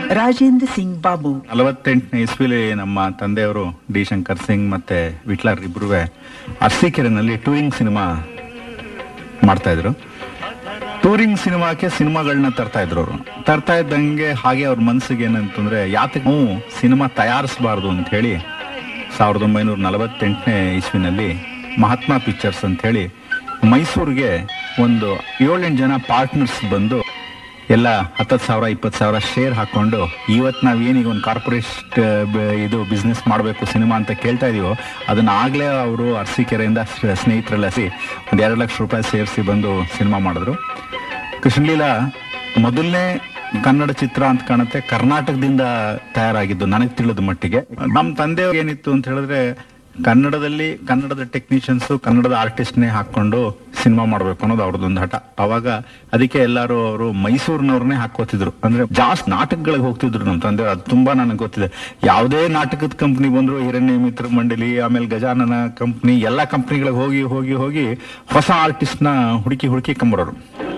ರಾಜೇಂದ್ರ ಸಿಂಗ್ ಬಾಬು ನಲವತ್ತೆಂಟನೇ ಇಸ್ವಿಲಿ ನಮ್ಮ ತಂದೆಯವರು ಡಿ ಶಂಕರ್ ಸಿಂಗ್ ಮತ್ತೆ ವಿಟ್ಲರ್ ಇಬ್ರು ಅರಸೀಕೆರೆನಲ್ಲಿ ಟೂರಿಂಗ್ ಸಿನಿಮಾ ಮಾಡ್ತಾ ಇದ್ರು ಟೂರಿಂಗ್ ಸಿನಿಮಾಕ್ಕೆ ಸಿನಿಮಾಗಳನ್ನ ತರ್ತಾ ಇದ್ರು ಅವರು ತರ್ತಾ ಇದ್ದಂಗೆ ಹಾಗೆ ಅವ್ರ ಮನಸ್ಸಿಗೆ ಏನಂತಂದ್ರೆ ಯಾತಕ್ಕೆ ನಾವು ಸಿನಿಮಾ ತಯಾರಿಸಬಾರ್ದು ಅಂತ ಹೇಳಿ ಸಾವಿರದ ಒಂಬೈನೂರ ನಲವತ್ತೆಂಟನೇ ಇಸ್ವಿನಲ್ಲಿ ಮಹಾತ್ಮ ಪಿಕ್ಚರ್ಸ್ ಅಂತ ಹೇಳಿ ಮೈಸೂರಿಗೆ ಒಂದು ಏಳೆಂಟು ಜನ ಪಾರ್ಟ್ನರ್ಸ್ ಬಂದು ಎಲ್ಲ ಹತ್ತತ್ತು ಸಾವಿರ ಇಪ್ಪತ್ತು ಸಾವಿರ ಶೇರ್ ಹಾಕೊಂಡು ಇವತ್ತು ನಾವು ಏನೀಗ ಒಂದು ಕಾರ್ಪೊರೇಟ್ ಇದು ಬಿಸ್ನೆಸ್ ಮಾಡಬೇಕು ಸಿನಿಮಾ ಅಂತ ಕೇಳ್ತಾ ಇದೀವೋ ಅದನ್ನ ಆಗಲೇ ಅವರು ಅರಸೀಕೆರೆಯಿಂದ ಸ್- ಸ್ನೇಹಿತರೆಲ್ಲ ಸಿ ಒಂದು ಎರಡು ಲಕ್ಷ ರೂಪಾಯಿ ಸೇರಿಸಿ ಬಂದು ಸಿನಿಮಾ ಮಾಡಿದ್ರು ಕೃಷ್ಣಲೀಲಾ ಮೊದಲನೇ ಕನ್ನಡ ಚಿತ್ರ ಅಂತ ಕಾಣುತ್ತೆ ಕರ್ನಾಟಕದಿಂದ ತಯಾರಾಗಿದ್ದು ನನಗೆ ತಿಳಿದ ಮಟ್ಟಿಗೆ ನಮ್ಮ ತಂದೆಯವ್ರಿಗೆ ಏನಿತ್ತು ಅಂತ ಹೇಳಿದ್ರೆ ಕನ್ನಡದಲ್ಲಿ ಕನ್ನಡದ ಟೆಕ್ನಿಷಿಯನ್ಸ್ ಕನ್ನಡದ ಆರ್ಟಿಸ್ಟ್ನೇ ಹಾಕೊಂಡು ಸಿನಿಮಾ ಮಾಡಬೇಕು ಅನ್ನೋದು ಅವ್ರದ್ದೊಂದು ಹಠ ಅವಾಗ ಅದಕ್ಕೆ ಎಲ್ಲರೂ ಅವರು ಮೈಸೂರಿನವ್ರನ್ನೇ ಹಾಕೋತಿದ್ರು ಅಂದ್ರೆ ಜಾಸ್ತಿ ನಾಟಕಗಳಿಗೆ ಹೋಗ್ತಿದ್ರು ನಮ್ಮ ತಂದೆ ಅದು ತುಂಬಾ ನನಗೆ ಗೊತ್ತಿದೆ ಯಾವುದೇ ನಾಟಕದ ಕಂಪ್ನಿ ಬಂದ್ರು ಹಿರಣ್ಯ ಮಿತ್ರ ಮಂಡಳಿ ಆಮೇಲೆ ಗಜಾನನ ಕಂಪ್ನಿ ಎಲ್ಲಾ ಕಂಪ್ನಿಗಳಿಗೆ ಹೋಗಿ ಹೋಗಿ ಹೋಗಿ ಹೊಸ ಆರ್ಟಿಸ್ಟ್ ನ ಹುಡುಕಿ ಹುಡುಕಿ ಕಂಬರೋರು